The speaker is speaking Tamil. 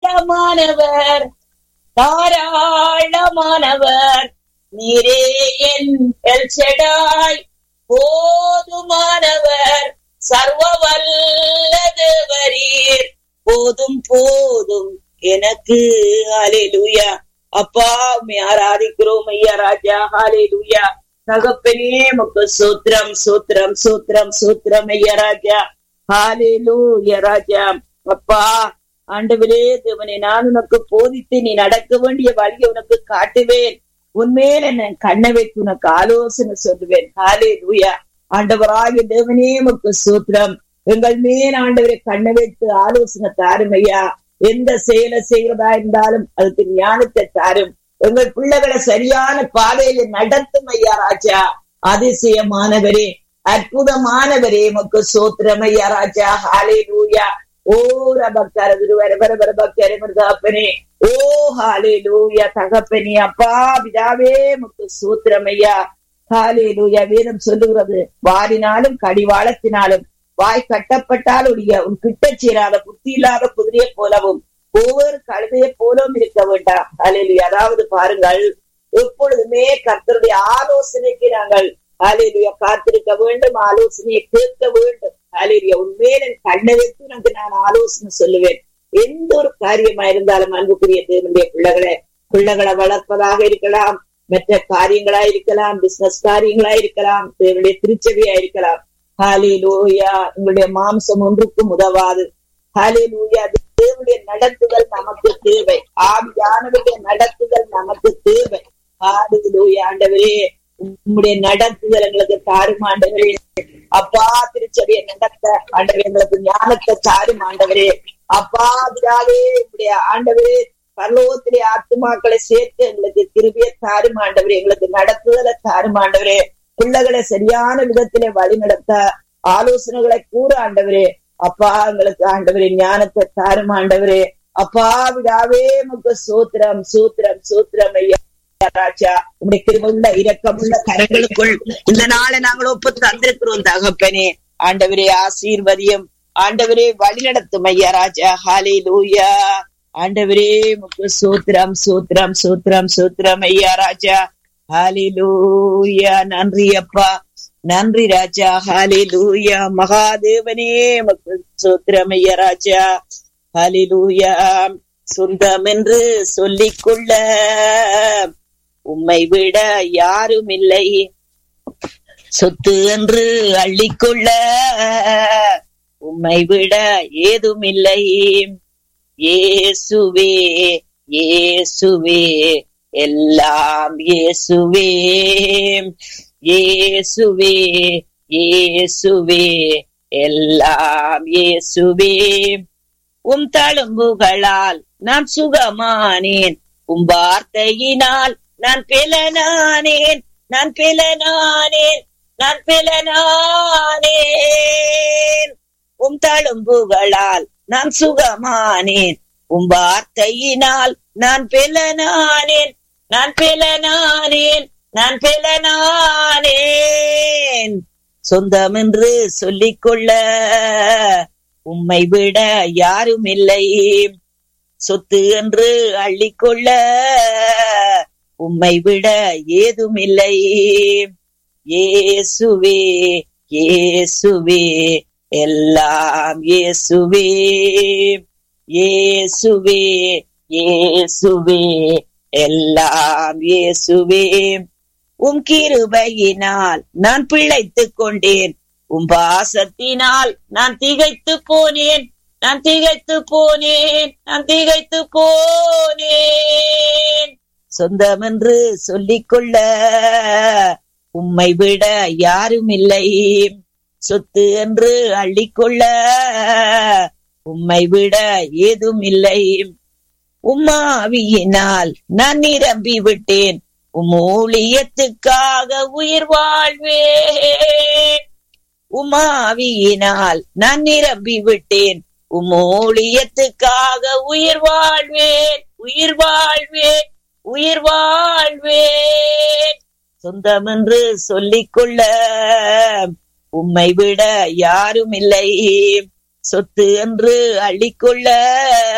தாராளமானவர் தாராளமானவர் நீரே என் எல்செடாய் போதுமானவர் சர்வ வல்லதவரீர் போதும் போதும் எனக்கு ஹalleluya அப்பா உம்மை ஆராதிக்கிறோம் ஐயா ராஜா ஹalleluya தகப்பனே முக்கு சூத்திரம் சூத்திரம் சூத்திரம் சூத்திரம் ஐயா ராஜா ஹalleluya ராஜா அப்பா ஆண்டவரே தேவனே நான் உனக்கு போதித்து நீ நடக்க வேண்டிய வழியை உனக்கு காட்டுவேன் உன்மேல் என்ன கண்ணை வைத்து உனக்கு ஆலோசனை சொல்லுவேன் ஹாலே லூயா ஆண்டவராகிய தேவனே உமக்கு சூத்திரம் எங்கள் மேல் ஆண்டவரை கண்ணை வைத்து ஆலோசனை தாரும் ஐயா எந்த செயலை செய்கிறதா இருந்தாலும் அதுக்கு ஞானத்தை தாரும் எங்கள் பிள்ளைகளை சரியான பாதையில நடத்தும் ஐயா ராஜா அதிசயமானவரே அற்புதமானவரே உமக்கு சூத்திரம் ஐயா ராஜா ஹாலே லூயா ஓ ரபக்கார விருவர வர வர பக்கர மிருதாப்பனே ஓ ஹாலே லூயா தகப்பனே அப்பா பிதாவே முக்கு சூத்திரமையா ஹாலே லூயா வேதம் சொல்லுகிறது வாரினாலும் கடிவாளத்தினாலும் வாய் கட்டப்பட்டால் உடைய உன் கிட்ட சேராத புத்தி இல்லாத குதிரையை போலவும் ஒவ்வொரு கழுதையை போலவும் இருக்க வேண்டாம் ஹாலேலுயா அதாவது பாருங்கள் எப்பொழுதுமே கர்த்தருடைய ஆலோசனைக்கு நாங்கள் ஹாலேலுயா காத்திருக்க வேண்டும் ஆலோசனையை கேட்க வேண்டும் ஹாலேலுயா உண்மையில கண்ணை வைத்து உனக்கு நான் ஆலோசனை சொல்லுவேன் எந்த ஒரு காரியமா இருந்தாலும் அன்புக்குரிய தேவனுடைய பிள்ளைகளை பிள்ளைகளை வளர்ப்பதாக இருக்கலாம் மற்ற காரியங்களா இருக்கலாம் பிசினஸ் காரியங்களா இருக்கலாம் தேவனுடைய திருச்செவியா இருக்கலாம் ஹாலே லூயா உங்களுடைய மாம்சம் ஒன்றுக்கும் உதவாது ஹாலே லூயா தேவனுடைய நடத்துதல் நமக்கு தேவை ஆவியானவருடைய நடத்துதல் நமக்கு தேவை ஹாலே லூயா ஆண்டவரே உங்களுடைய நடத்துதல் எங்களுக்கு தாரும் ஆண்டவரே அப்பா திருச்செவியை நடத்த ஆண்டவரே எங்களுக்கு ஞானத்தை தாரும் ஆண்டவரே அப்பா பிதாவே உங்களுடைய ஆண்டவரே பரலோகத்திலே ஆத்துமாக்களை சேர்த்து எங்களுக்கு திரும்பிய தாரும் ஆண்டவரே எங்களுக்கு நடத்துதலை தாரும் ஆண்டவரே பிள்ளைகளை சரியான விதத்திலே வழி நடத்த ஆலோசனைகளை கூற ஆண்டவரே அப்பா எங்களுக்கு ஆண்டவரே ஞானத்தை தாரும் ஆண்டவரே அப்பா விடாவே முக சூத்திரம் சூத்திரம் சூத்திரம் ஐயா ராஜா உங்களுடைய கிருமுள்ள இரக்கமுள்ள கரங்களுக்குள் இந்த நாளை நாங்கள் ஒப்பு தந்திருக்கிறோம் தகப்பனே ஆண்டவரே ஆசீர்வதியம் ஆண்டவரே வழி நடத்தும் ஐயா ராஜா ஹாலே லூயா ஆண்டவரே முக்கு சூத்திரம் சூத்திரம் சூத்திரம் சூத்திரம் ஐயா ராஜா ஹாலிலூயா நன்றி அப்பா நன்றி ராஜா ஹாலிலூயா மகாதேவனே மக்கு சூத்திரம் ஐயா ராஜா ஹாலிலூயா சொந்தம் என்று சொல்லிக்கொள்ள உம்மை விட யாரும் இல்லை சொத்து என்று அள்ளிக்கொள்ள உம்மை விட ஏதும் இல்லை இயேசுவே இயேசுவே எல்லாம் இயேசுவே இயேசுவே இயேசுவே எல்லாம் இயேசுவே உம் தழும்புகளால் நான் சுகமானேன் உம் வார்த்தையினால் நான் பிளனானேன் நான் பிளனானேன் நான் பிளனானேன் உம் தழும்புகளால் நான் சுகமானேன் உம் வார்த்தையினால் நான் பிளனானேன் நான் பிளனானேன் நான் பிளனானேன் சொந்தம் என்று சொல்லிக்கொள்ள உம்மை விட யாரும் இல்லை சொத்து என்று அள்ளிக்கொள்ள உம்மை விட ஏதும் இல்லை இயேசுவே இயேசுவே எல்லாம் இயேசுவே இயேசுவே இயேசுவே எல்லாம் இயேசுவே உம் கிருபையினால் நான் பிழைத்துக் கொண்டேன் உம் பாசத்தினால் நான் திகைத்து போனேன் நான் திகைத்து போனேன் நான் திகைத்து போனேன் சொந்தம் என்று சொல்லிக்கொள்ள உம்மை விட யாரும் இல்லை சொத்து என்று அள்ளிக்கொள்ள உம்மை விட ஏதும் இல்லை உம்மாவியினால் நான் நிரம்பி விட்டேன் உம் ஊழியத்துக்காக உயிர் வாழ்வேன் உமாவியினால் நான் நிரம்பி விட்டேன் உம் ஊழியத்துக்காக உயிர் வாழ்வேன் உயிர் வாழ்வேன் உயிர் வாழ்வேன் சொந்தம் என்று சொல்லிக்கொள்ள உம்மை விட யாரும் இல்லை சொத்து என்று அள்ளிக்கொள்ள